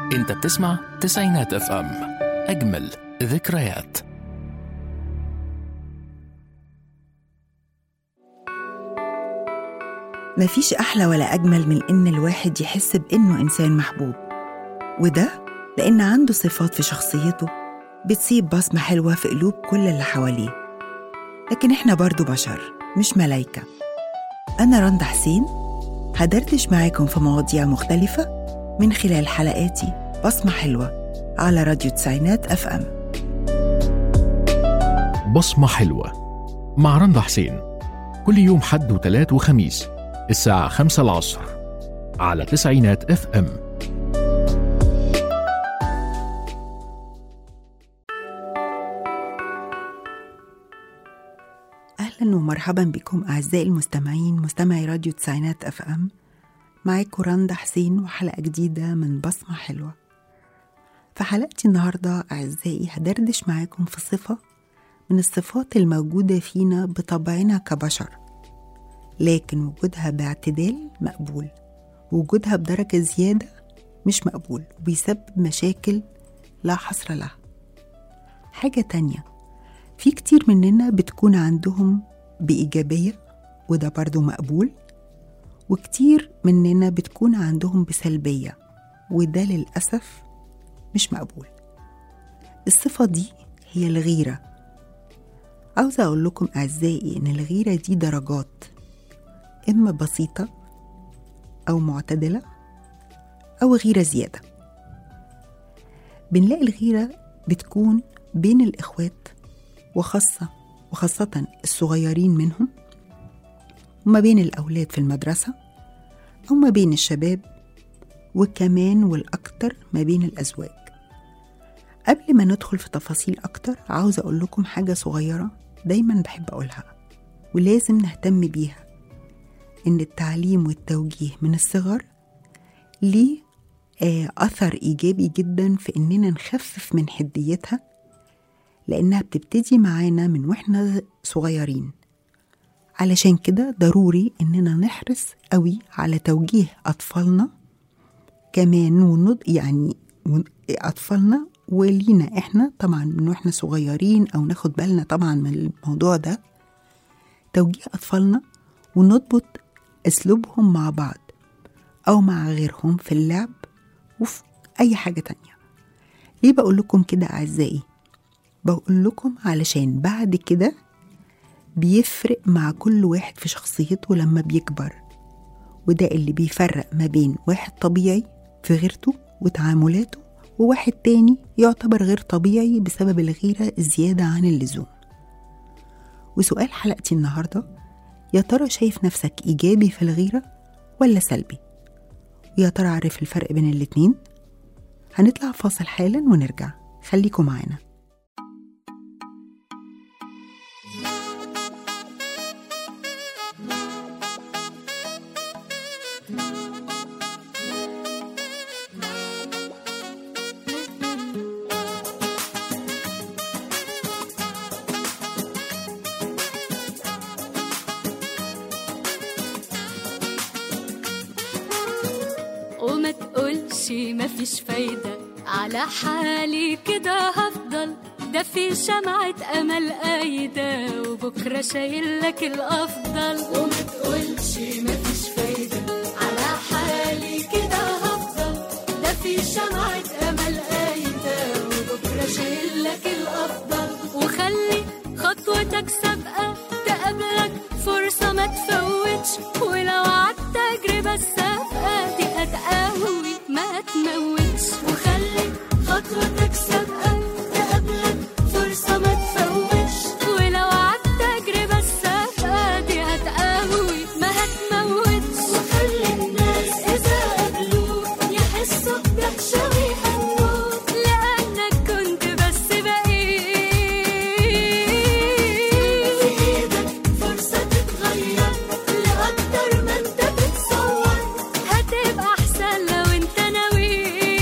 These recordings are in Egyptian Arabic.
انت بتسمع تسعينات اف ام اجمل ذكريات مفيش أحلى ولا أجمل من إن الواحد يحس بإنه إنسان محبوب وده لأن عنده صفات في شخصيته بتسيب بصمة حلوة في قلوب كل اللي حواليه لكن إحنا برضو بشر مش ملايكة أنا رندا حسين هدردش معاكم في مواضيع مختلفة من خلال حلقاتي بصمة حلوة على راديو تسعينات أف أم بصمة حلوة مع رندا حسين كل يوم حد وتلات وخميس الساعة خمسة العصر على تسعينات اف ام أهلا ومرحبا بكم أعزائي المستمعين مستمعي راديو تسعينات أف أم معاكم رندا حسين وحلقة جديدة من بصمة حلوة في حلقتي النهاردة أعزائي هدردش معاكم في صفة من الصفات الموجودة فينا بطبعنا كبشر لكن وجودها باعتدال مقبول وجودها بدرجة زيادة مش مقبول وبيسبب مشاكل لا حصر لها حاجة تانية في كتير مننا بتكون عندهم بإيجابية وده برضو مقبول وكتير مننا بتكون عندهم بسلبية وده للأسف مش مقبول الصفة دي هي الغيرة عاوزة أقول لكم أعزائي إن الغيرة دي درجات إما بسيطة أو معتدلة أو غيرة زيادة بنلاقي الغيرة بتكون بين الإخوات وخاصة وخاصة الصغيرين منهم وما بين الأولاد في المدرسة أو ما بين الشباب وكمان والأكتر ما بين الأزواج قبل ما ندخل في تفاصيل أكتر عاوزة أقول لكم حاجة صغيرة دايما بحب أقولها ولازم نهتم بيها إن التعليم والتوجيه من الصغر ليه آه، أثر إيجابي جدا في إننا نخفف من حديتها لأنها بتبتدي معانا من وإحنا صغيرين علشان كده ضروري إننا نحرص قوي على توجيه أطفالنا كمان ونض يعني ون- أطفالنا ولينا إحنا طبعا من وإحنا صغيرين أو ناخد بالنا طبعا من الموضوع ده توجيه أطفالنا ونضبط أسلوبهم مع بعض أو مع غيرهم في اللعب وفي أي حاجة تانية ليه بقول لكم كده أعزائي؟ بقول لكم علشان بعد كده بيفرق مع كل واحد في شخصيته لما بيكبر وده اللي بيفرق ما بين واحد طبيعي في غيرته وتعاملاته وواحد تاني يعتبر غير طبيعي بسبب الغيرة الزيادة عن اللزوم وسؤال حلقتي النهاردة يا ترى شايف نفسك إيجابي في الغيرة ولا سلبي؟ ويا ترى عارف الفرق بين الاتنين؟ هنطلع فاصل حالا ونرجع خليكم معانا وما تقولش مفيش فايدة على حالي كده هفضل ده في شمعة أمل قايدة وبكرة شايل لك الأفضل وما تقولش مفيش فايدة على حالي كده هفضل ده في شمعة أمل قايدة وبكرة شايل لك الأفضل وخلي خطوتك سابقة تقابلك فرصة ما تفوتش ولو عدت تجربة السابقة دي هتقوي ما تموتش وخلي خطوتك سابقة تقابلك فرصة ما تفوتش ولو عدت تجربة السابقة دي هتقوي ما هتموتش وخلي الناس إذا قابلوك يحسوا بدهشة ويهنوك لأنك كنت بس بقيت في إيدك فرصة تتغير لأكتر ما أنت بتصور هتبقى أحسن لو أنت ناوي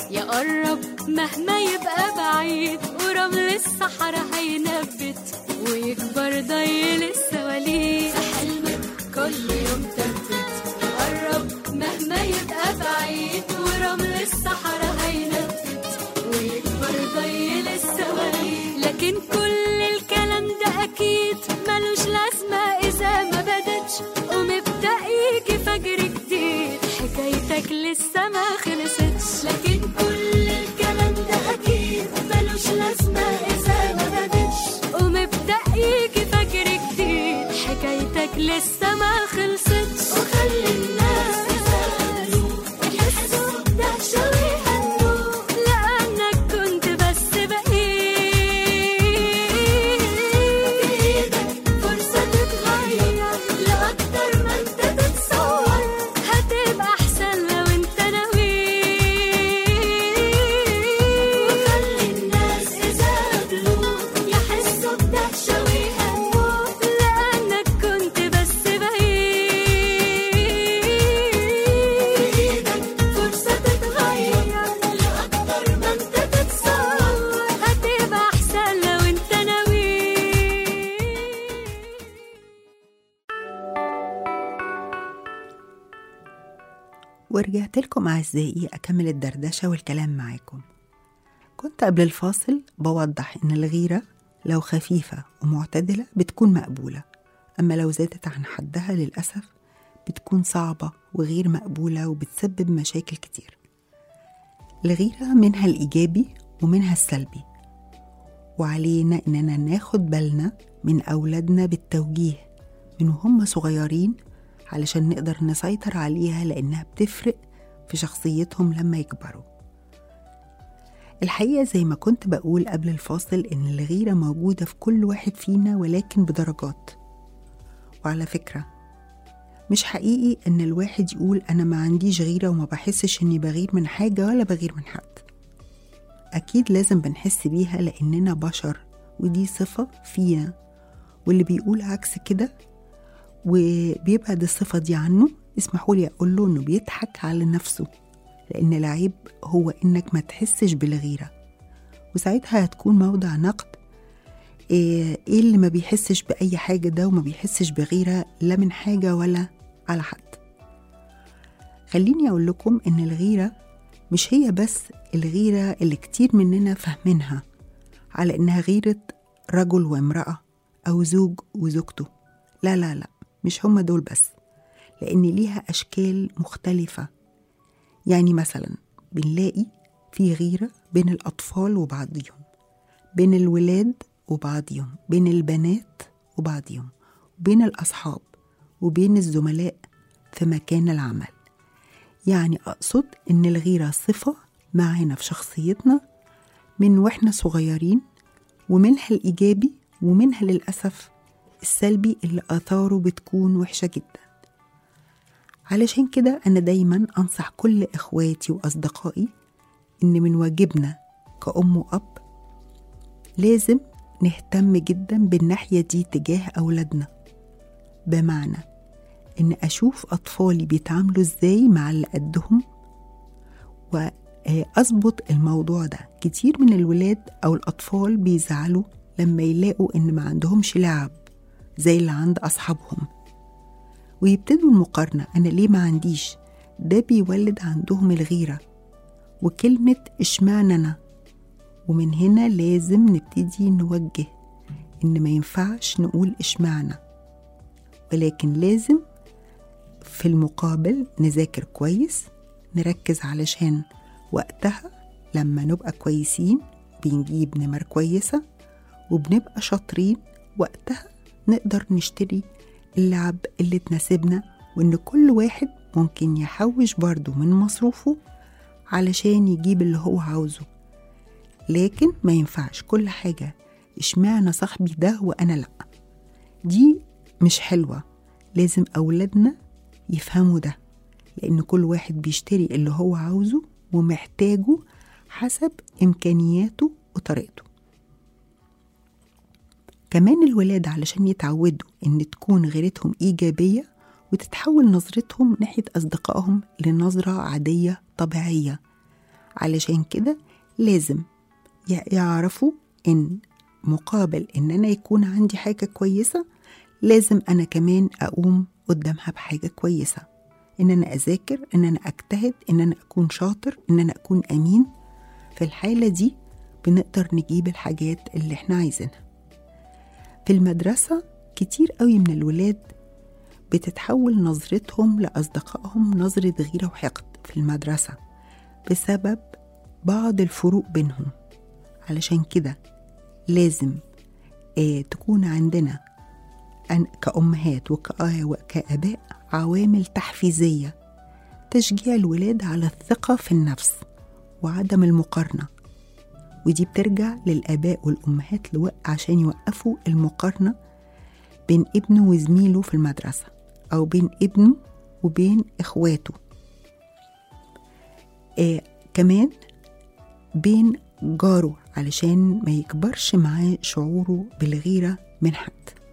يقرب مهما يبقى بعيد ورمل الصحراء هينبت ويكبر ضي السواليف في حلمك كل يوم تبت يقرب مهما يبقى بعيد ورمل الصحراء هينبت ويكبر ضي السواليف لكن كل الكلام ده أكيد ملوش لازمة إذا ما بدتش ومبدأ يجي فجر جديد حكايتك لسه ما خلصتش لكن كل الكلام ده أكيد ملوش لازمة إذا ما بدتش ومبدأ يجي فجر جديد حكايتك لسه ما خلصتش وخلي الناس يسألوا يحسوا بدهشة ويهنوا لأنك كنت بس بإيدك فرصة تتغير لأكتر ما أنت تتصور هتبقى أحسن لو أنت ناوي وخلي الناس إذا قابلوك يحسوا بدهشة ويهنوا لأنك كنت بس بإيدك فرصة تتغير لأكتر ما أنت تتصور هتبقى أحسن لو أنت ناوي ورجعت لكم أعزائي أكمل الدردشة والكلام معاكم كنت قبل الفاصل بوضح إن الغيرة لو خفيفة ومعتدلة بتكون مقبولة أما لو زادت عن حدها للأسف بتكون صعبة وغير مقبولة وبتسبب مشاكل كتير الغيرة منها الإيجابي ومنها السلبي وعلينا إننا ناخد بالنا من أولادنا بالتوجيه من وهم صغيرين علشان نقدر نسيطر عليها لأنها بتفرق في شخصيتهم لما يكبروا الحقيقة زي ما كنت بقول قبل الفاصل إن الغيرة موجودة في كل واحد فينا ولكن بدرجات وعلى فكرة مش حقيقي إن الواحد يقول أنا ما عنديش غيرة وما بحسش إني بغير من حاجة ولا بغير من حد أكيد لازم بنحس بيها لأننا بشر ودي صفة فينا واللي بيقول عكس كده وبيبعد الصفة دي عنه اسمحوا لي أقول له إنه بيضحك على نفسه لأن العيب هو إنك ما تحسش بالغيرة وساعتها هتكون موضع نقد إيه إيه اللي ما بيحسش بأي حاجة ده وما بيحسش بغيرة لا من حاجة ولا على حد خليني أقول لكم إن الغيرة مش هي بس الغيرة اللي كتير مننا فاهمينها على إنها غيرة رجل وامرأة أو زوج وزوجته لا لا لا مش هما دول بس لأن ليها أشكال مختلفة يعني مثلا بنلاقي في غيرة بين الأطفال وبعضهم بين الولاد وبعضهم بين البنات وبعضهم وبين الأصحاب وبين الزملاء في مكان العمل يعني أقصد إن الغيرة صفة معانا في شخصيتنا من وإحنا صغيرين ومنها الإيجابي ومنها للأسف السلبي اللي آثاره بتكون وحشة جدا علشان كده أنا دايما أنصح كل إخواتي وأصدقائي إن من واجبنا كأم وأب لازم نهتم جدا بالناحية دي تجاه أولادنا بمعنى إن أشوف أطفالي بيتعاملوا إزاي مع اللي قدهم وأظبط الموضوع ده كتير من الولاد أو الأطفال بيزعلوا لما يلاقوا إن ما عندهمش لعب زي اللي عند أصحابهم ويبتدوا المقارنة أنا ليه ما عنديش ده بيولد عندهم الغيرة وكلمة اشمعنى أنا ومن هنا لازم نبتدي نوجه إن ما ينفعش نقول اشمعنى ولكن لازم في المقابل نذاكر كويس نركز علشان وقتها لما نبقى كويسين بنجيب نمر كويسة وبنبقى شاطرين وقتها نقدر نشتري اللعب اللي تناسبنا وإن كل واحد ممكن يحوش برضه من مصروفه علشان يجيب اللي هو عاوزه لكن ما ينفعش كل حاجة اشمعنى صاحبي ده وأنا لأ دي مش حلوة لازم أولادنا يفهموا ده لأن كل واحد بيشتري اللي هو عاوزه ومحتاجه حسب إمكانياته وطريقته كمان الولاد علشان يتعودوا إن تكون غيرتهم إيجابية وتتحول نظرتهم ناحية أصدقائهم لنظرة عادية طبيعية علشان كده لازم ي- يعرفوا إن مقابل إن أنا يكون عندي حاجة كويسة لازم أنا كمان أقوم قدامها بحاجة كويسة إن أنا أذاكر إن أنا أجتهد إن أنا أكون شاطر إن أنا أكون أمين في الحالة دي بنقدر نجيب الحاجات اللي إحنا عايزينها في المدرسة كتير قوي من الولاد بتتحول نظرتهم لأصدقائهم نظرة غيرة وحقد في المدرسة بسبب بعض الفروق بينهم علشان كده لازم آه تكون عندنا أن كأمهات وكآ- وكآباء عوامل تحفيزية تشجيع الولاد على الثقة في النفس وعدم المقارنة ودي بترجع للآباء والأمهات لوق عشان يوقفوا المقارنة بين ابنه وزميله في المدرسة أو بين ابنه وبين إخواته آه كمان بين جاره علشان ما يكبرش معاه شعوره بالغيرة من حد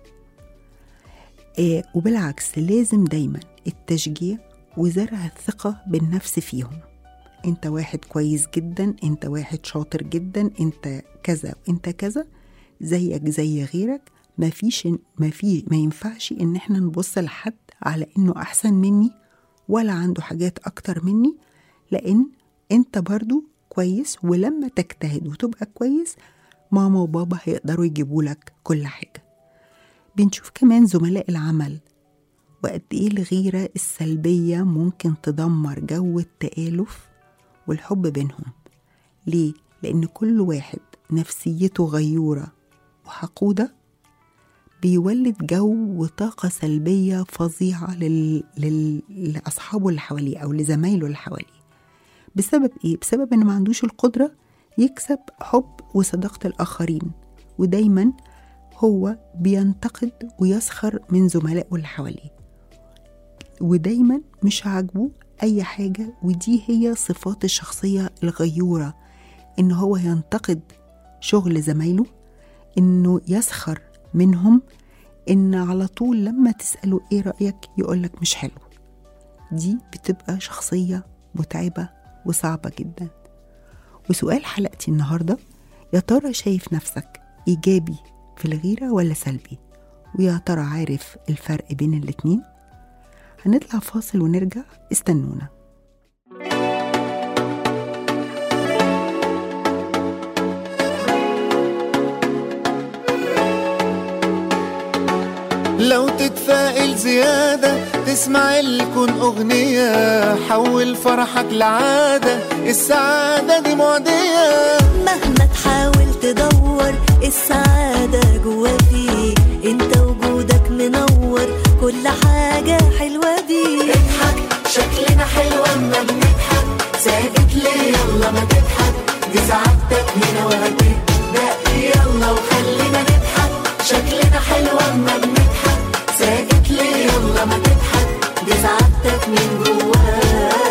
آه وبالعكس لازم دايما التشجيع وزرع الثقة بالنفس فيهم انت واحد كويس جدا انت واحد شاطر جدا انت كذا وانت كذا زيك زي غيرك ما فيش ما في ما ينفعش ان احنا نبص لحد على انه احسن مني ولا عنده حاجات اكتر مني لان انت برضو كويس ولما تجتهد وتبقى كويس ماما وبابا هيقدروا يجيبوا لك كل حاجة بنشوف كمان زملاء العمل وقد ايه الغيرة السلبية ممكن تدمر جو التآلف والحب بينهم ليه؟ لأن كل واحد نفسيته غيورة وحقودة بيولد جو وطاقة سلبية فظيعة لل... لل... لأصحابه اللي حواليه أو لزمايله اللي حواليه بسبب إيه؟ بسبب إنه ما عندوش القدرة يكسب حب وصداقة الآخرين ودايما هو بينتقد ويسخر من زملائه اللي حواليه ودايما مش عاجبه أي حاجة ودي هي صفات الشخصية الغيورة إن هو ينتقد شغل زمايله إنه يسخر منهم إن على طول لما تسأله إيه رأيك يقولك مش حلو دي بتبقى شخصية متعبة وصعبة جدا وسؤال حلقتي النهاردة يا ترى شايف نفسك إيجابي في الغيرة ولا سلبي ويا ترى عارف الفرق بين الاتنين هنطلع فاصل ونرجع استنونا لو تتفائل زيادة تسمع الكون أغنية حول فرحك لعادة السعادة دي معدية مهما تحاول تدور السعادة جوا فيك انت وجودك منور كل حاجة حلوة بيك اضحك شكلنا حلو اما بنضحك ساكت ليه يلا ما تضحك دي سعادتك هنا وهتبدأ يلا وخلينا نضحك شكلنا حلو اما بنضحك ساكت ليه يلا ما تضحك دي سعادتك من جواك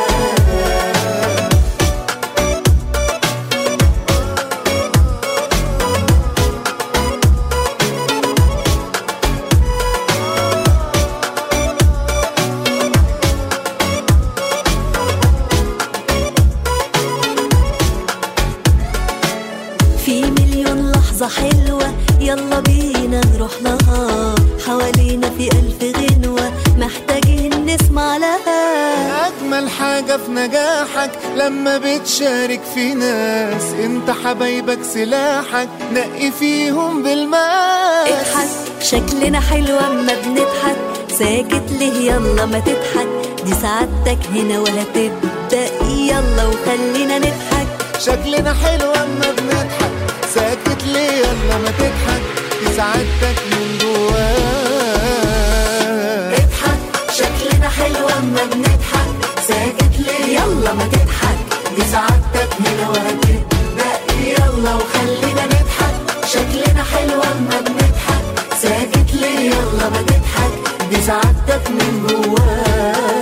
في مليون لحظة حلوة يلا بينا نروح لها حوالينا في ألف غنوة محتاجين نسمع لها أجمل حاجة في نجاحك لما بتشارك في ناس انت حبايبك سلاحك نقي فيهم بالماس اضحك شكلنا حلو اما بنضحك ساكت ليه يلا ما تضحك دي سعادتك هنا وهتبدأ يلا وخلينا نضحك شكلنا حلو اما بنضحك ساكت ليه يلا ما تضحك دي سعادتك من جواك اضحك شكلنا حلو اما بنضحك ساكت ليه يلا ما تضحك دي سعادتك هنا وهتبدأ يلا وخلينا نضحك شكلنا حلو اما بنضحك ساكت ليه يلا ما تضحك دي سعادتك من جواك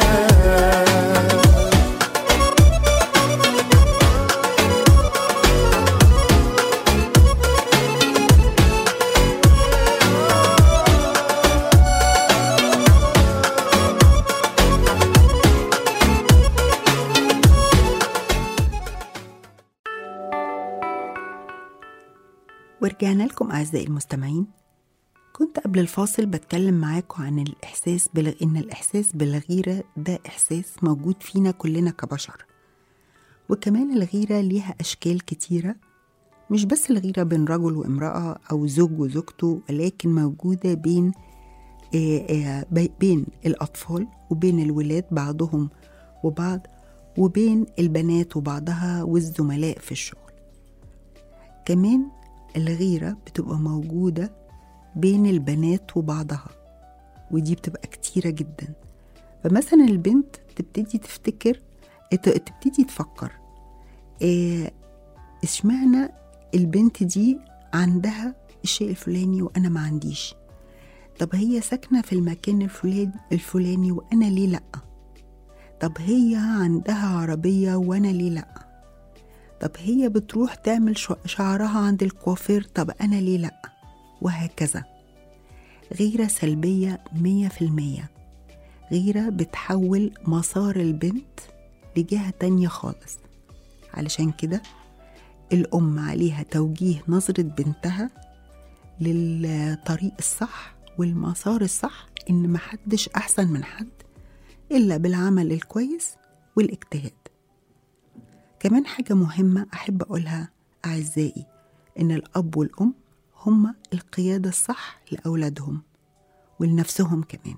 ورجعنا لكم أعزائي المستمعين كنت قبل الفاصل بتكلم معاكم عن الإحساس بل... إن الإحساس بالغيرة ده إحساس موجود فينا كلنا كبشر وكمان الغيرة ليها أشكال كتيرة مش بس الغيرة بين رجل وامرأة أو زوج وزوجته ولكن موجودة بين آه، آه، بي- بين الأطفال وبين الولاد بعضهم وبعض وبين البنات وبعضها والزملاء في الشغل كمان الغيرة بتبقى موجودة بين البنات وبعضها ودي بتبقى كتيرة جدا فمثلا البنت تبتدي تفتكر ت- تبتدي تفكر إيه، اشمعنى البنت دي عندها الشيء الفلاني وأنا ما عنديش طب هي ساكنة في المكان الفلاني الفلاني وأنا ليه لأ طب هي عندها عربية وأنا ليه لأ طب هي بتروح تعمل شع- شعرها عند الكوافير طب أنا ليه لأ وهكذا غيرة سلبية مية في المية غيرة بتحول مسار البنت لجهة تانية خالص علشان كده الأم عليها توجيه نظرة بنتها للطريق الصح والمسار الصح إن محدش أحسن من حد إلا بالعمل الكويس والاجتهاد كمان حاجة مهمة أحب أقولها أعزائي إن الأب والأم هما القيادة الصح لأولادهم ولنفسهم كمان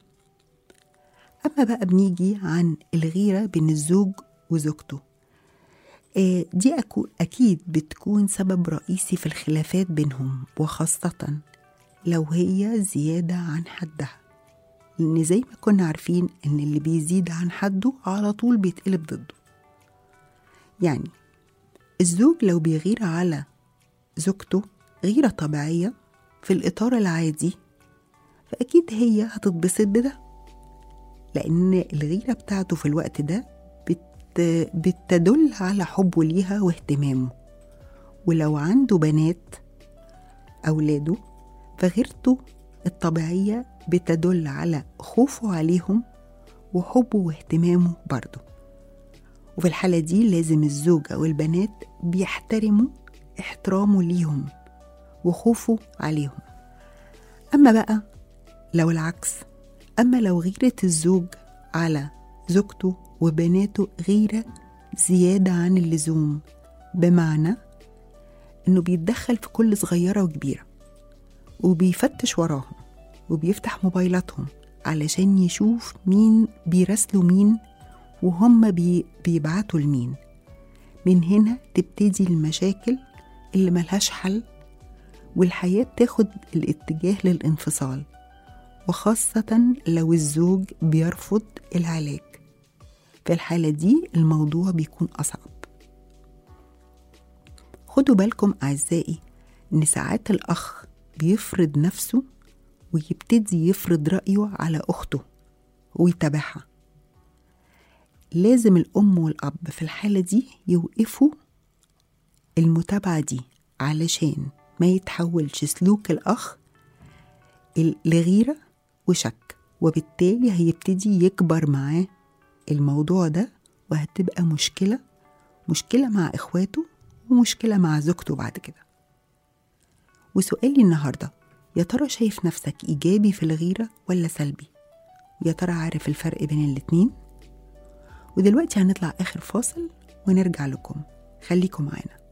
أما بقى بنيجي عن الغيرة بين الزوج وزوجته آه، دي أكو أكيد بتكون سبب رئيسي في الخلافات بينهم وخاصة لو هي زيادة عن حدها لأن زي ما كنا عارفين إن اللي بيزيد عن حده على طول بيتقلب ضده يعني الزوج لو بيغير على زوجته غيرة طبيعية في الإطار العادي فأكيد هي هتتبسط بده لأن الغيرة بتاعته في الوقت ده بت... بتدل على حبه ليها واهتمامه ولو عنده بنات أولاده فغيرته الطبيعية بتدل على خوفه عليهم وحبه واهتمامه برضه وفي الحالة دي لازم الزوج أو البنات بيحترموا احترامه ليهم وخوفه عليهم أما بقى لو العكس أما لو غيرة الزوج على زوجته وبناته غيرة زيادة عن اللزوم بمعنى إنه بيتدخل في كل صغيرة وكبيرة وبيفتش وراهم وبيفتح موبايلاتهم علشان يشوف مين بيراسلوا مين وهم بي بيبعتوا لمين من هنا تبتدي المشاكل اللي ملهاش حل والحياة تاخد الاتجاه للانفصال وخاصة لو الزوج بيرفض العلاج في الحالة دي الموضوع بيكون أصعب خدوا بالكم أعزائي إن ساعات الأخ بيفرض نفسه ويبتدي يفرض رأيه على أخته ويتابعها لازم الأم والأب في الحالة دي يوقفوا المتابعة دي علشان ما يتحولش سلوك الأخ ال- لغيرة وشك وبالتالي هيبتدي يكبر معاه الموضوع ده وهتبقى مشكلة مشكلة مع إخواته ومشكلة مع زوجته بعد كده وسؤالي النهاردة يا ترى شايف نفسك إيجابي في الغيرة ولا سلبي؟ يا ترى عارف الفرق بين الاتنين؟ ودلوقتي هنطلع آخر فاصل ونرجع لكم خليكم معانا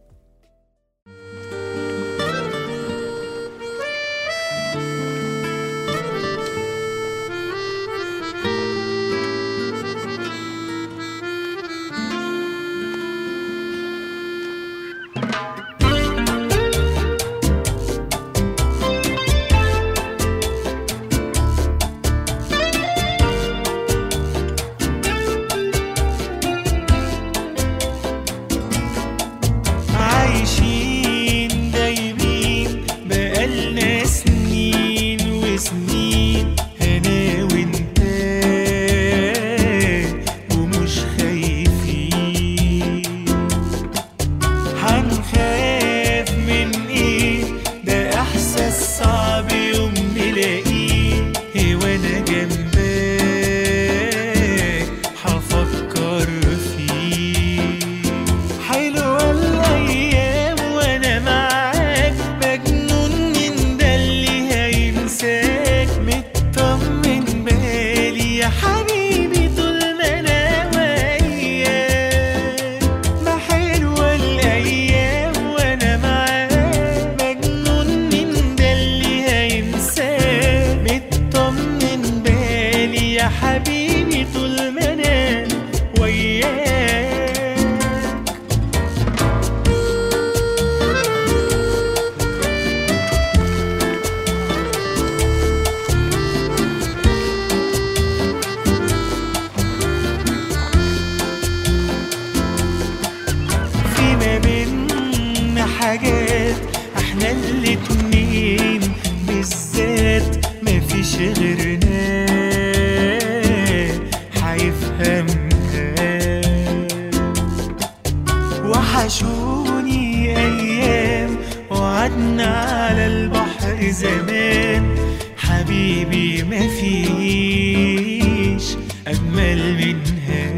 يا حبيبي طول ما انا وياك في ما بينا حاجات احنا الاتنين بالذات مفيش غيرنا هيفهمها وحشوني ايام وقعدنا على البحر زمان حبيبي مفيش اجمل منها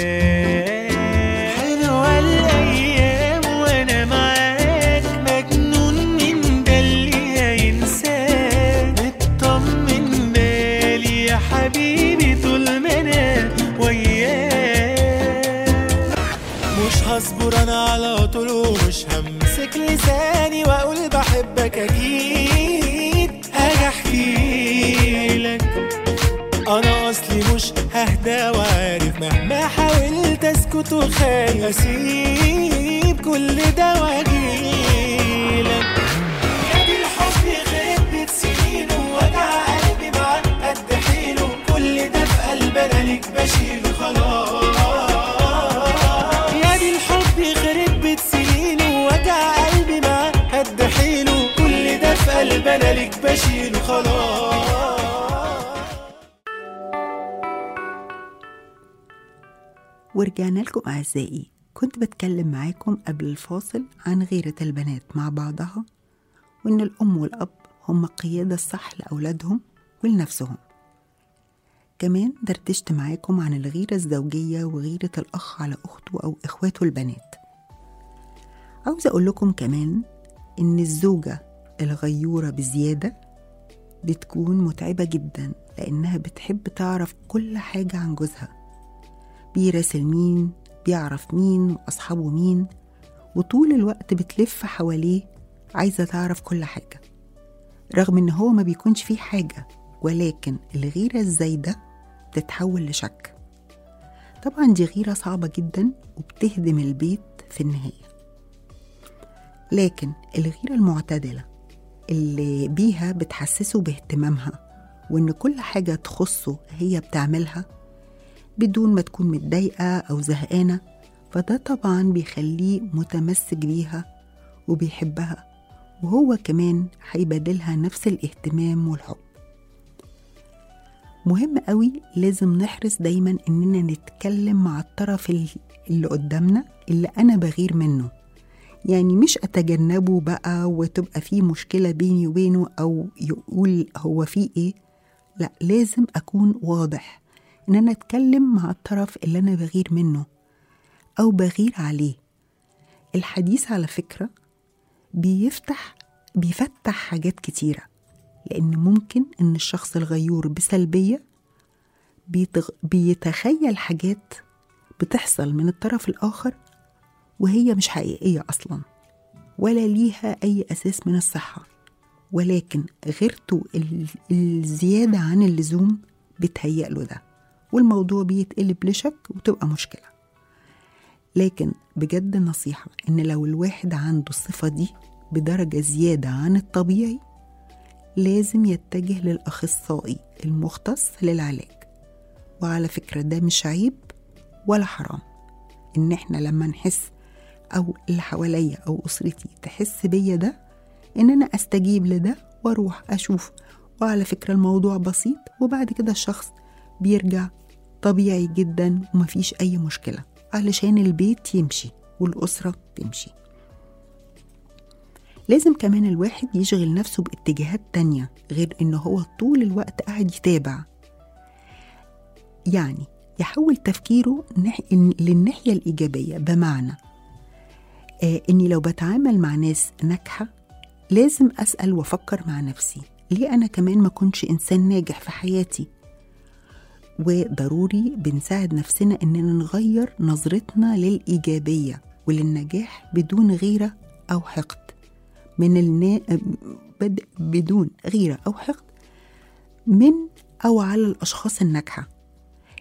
حلوة الايام وانا معاك مجنون من ده اللي هينساك اطمن بالي يا حبيبي طول ما انا وياك مش هصبر انا على طول ومش همسك لساني واقول بحبك اكيد هاجي احكي لك انا اصلي مش ههدى وعارف مهما حاولت اسكت وخايف اسيب كل ده واجيلك يا دي الحب غيبت سنين ووجع قلبي معاك قد حيله كل ده في قلبي انا ليك بشيله خلاص يا دي الحب غربت سنين ووجع قلبي معاك قد حيله كل ده في قلبي انا ليك بشيله خلاص ورجعنا لكم أعزائي كنت بتكلم معاكم قبل الفاصل عن غيرة البنات مع بعضها وإن الأم والأب هم القيادة الصح لأولادهم ولنفسهم كمان دردشت معاكم عن الغيرة الزوجية وغيرة الأخ على أخته أو إخواته البنات عاوزة أقول لكم كمان إن الزوجة الغيورة بزيادة بتكون متعبة جدا لأنها بتحب تعرف كل حاجة عن جوزها بيراسل مين بيعرف مين وأصحابه مين وطول الوقت بتلف حواليه عايزة تعرف كل حاجة رغم إن هو ما بيكونش فيه حاجة ولكن الغيرة الزايدة بتتحول لشك طبعا دي غيرة صعبة جدا وبتهدم البيت في النهاية لكن الغيرة المعتدلة اللي بيها بتحسسه باهتمامها وإن كل حاجة تخصه هي بتعملها بدون ما تكون متضايقة أو زهقانة فده طبعا بيخليه متمسك بيها وبيحبها وهو كمان هيبادلها نفس الاهتمام والحب مهم قوي لازم نحرص دايما اننا نتكلم مع الطرف ال- اللي قدامنا اللي انا بغير منه يعني مش اتجنبه بقى وتبقى في مشكلة بيني وبينه او يقول هو في ايه لا لازم اكون واضح ان انا اتكلم مع الطرف اللي انا بغير منه او بغير عليه الحديث على فكرة بيفتح بيفتح حاجات كتيرة لأن ممكن إن الشخص الغيور بسلبية بيتغ... بيتخيل حاجات بتحصل من الطرف الآخر وهي مش حقيقية أصلا ولا ليها أي أساس من الصحة ولكن غيرته ال- الزيادة عن اللزوم بتهيأ له ده والموضوع بيتقلب لشك وتبقى مشكلة لكن بجد نصيحة إن لو الواحد عنده الصفة دي بدرجة زيادة عن الطبيعي لازم يتجه للأخصائي المختص للعلاج وعلى فكرة ده مش عيب ولا حرام إن إحنا لما نحس أو اللي حواليا أو أسرتي تحس بيا ده إن أنا أستجيب لده وأروح أشوف وعلى فكرة الموضوع بسيط وبعد كده الشخص بيرجع طبيعي جدا ومفيش أي مشكلة علشان البيت يمشي والأسرة تمشي لازم كمان الواحد يشغل نفسه باتجاهات تانية غير إن هو طول الوقت قاعد يتابع يعني يحول تفكيره نح... إن- للناحية الإيجابية بمعنى آه إني لو بتعامل مع ناس ناجحة لازم أسأل وأفكر مع نفسي ليه أنا كمان ما كنش إنسان ناجح في حياتي وضروري بنساعد نفسنا إننا نغير نظرتنا للإيجابية وللنجاح بدون غيرة أو حقد من النا... بد... بدون غيرة أو حقد من أو على الأشخاص الناجحة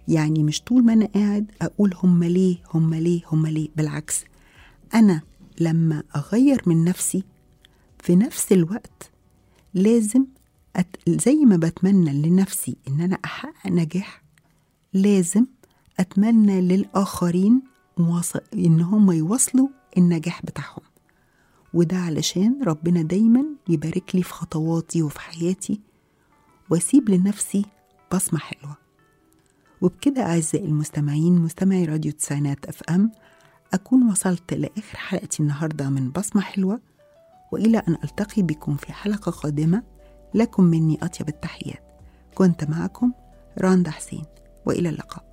يعني مش طول ما أنا قاعد أقول هم ليه هم ليه هم ليه بالعكس أنا لما أغير من نفسي في نفس الوقت لازم أت... زي ما بتمنى لنفسي إن أنا أحقق نجاح لازم أتمنى للآخرين مواص... إن هم يواصلوا النجاح بتاعهم وده علشان ربنا دايما يبارك لي في خطواتي وفي حياتي واسيب لنفسي بصمة حلوة وبكده أعزائي المستمعين مستمعي راديو تسعينات أف أم أكون وصلت لآخر حلقتي النهاردة من بصمة حلوة وإلى أن ألتقي بكم في حلقة قادمة لكم مني أطيب التحيات كنت معكم راندا حسين وإلى اللقاء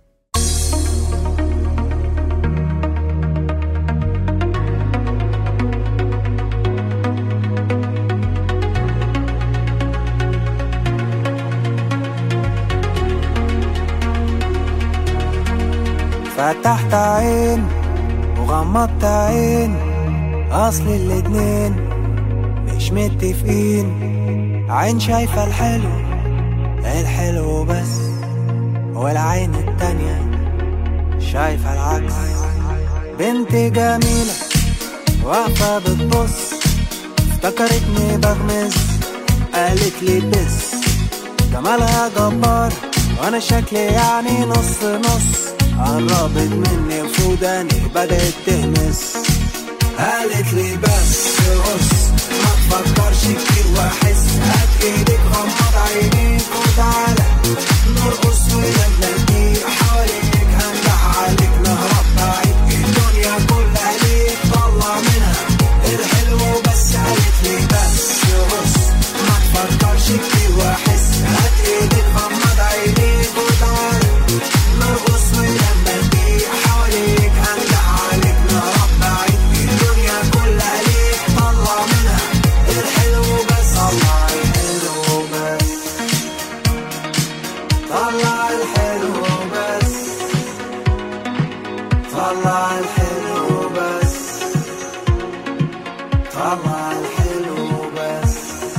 فتحت عين وغمضت عين اصل الاتنين مش متفقين عين شايفة الحلو الحلو بس والعين التانية شايفة العكس بنت جميلة واقفة بتبص افتكرتني بغمز قالت لي بس جمالها جبار وانا شكلي يعني نص نص قربت مني وسوداني بدأت تهمس قالت لي بس بص ما تفكرش كتير واحس هات ايدك غمض عينيك وتعالى نرقص ونبني حواليك هنجح عليك نهرب بعيد الدنيا كلها ليك طلع منها الحلو بس قالت لي بس بص ما تفكرش كتير واحس هات ايدك غمض عينيك وتعالى نرقص ونبني حواليك هنجح عليك نهرب بعيد الدنيا كلها ليك طلع منها الحلو بس طلع الحلو بس طلع الحلو بس طلع الحلو بس طلع الحلو بس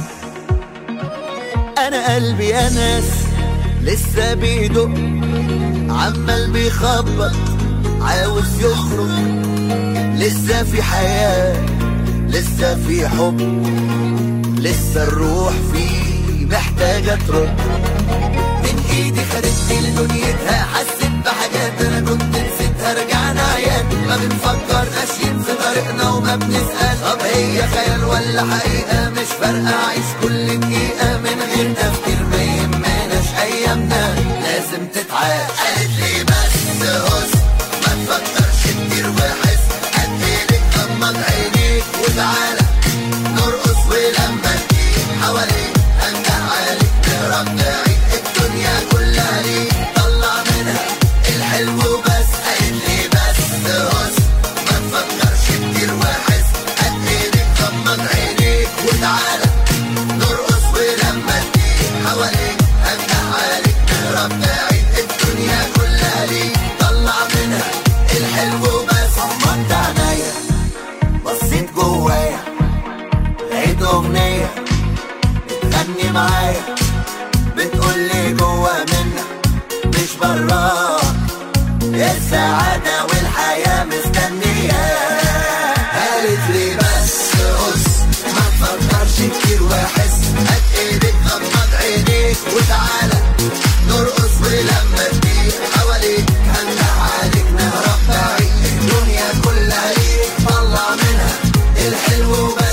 انا قلبي يا ناس لسه بيدق عمال بيخبط عاوز يخرج لسه في حياة لسه في حب لسه الروح فيه محتاجة ترد من ايدي خدتني لدنيتها حسيت بحاجات انا كنت نسيتها رجعنا عيان ما بنفكر ماشيين في طريقنا وما بنسأل طب هي خيال ولا حقيقة مش فارقة عيش كل دقيقة من غير تفكير ما يهمناش ايامنا لازم تتعاش قالت لي بس هس ما تفكرش كتير وحس قد ايدك غمض عينيك وتعالى نرقص ولما تجيب حواليك هنجح عليك نهرب بعيد الدنيا كلها ليك طلع منها الحلو بس قالت لي بس هس ما تفكرش كتير وحس قد ايدك غمض عينيك وتعالى نرقص ولما تجيب حواليك هنجح عليك نهرب بعيد الدنيا كلها ليك طلع منها الحلو بس غمضت عينيا بصيت جوايا لقيت اغنيه بتغني معايا بتقول لي جوا منك مش برا السعادة والحياة مستنية قالت لي بس قص ما تفكرش كتير واحس هات ايدك غمض عينيك وتعالى نرقص ولما تجيب حواليك هنجح عليك نهرب بعيد الدنيا كلها ليك طلع منها الحلو بس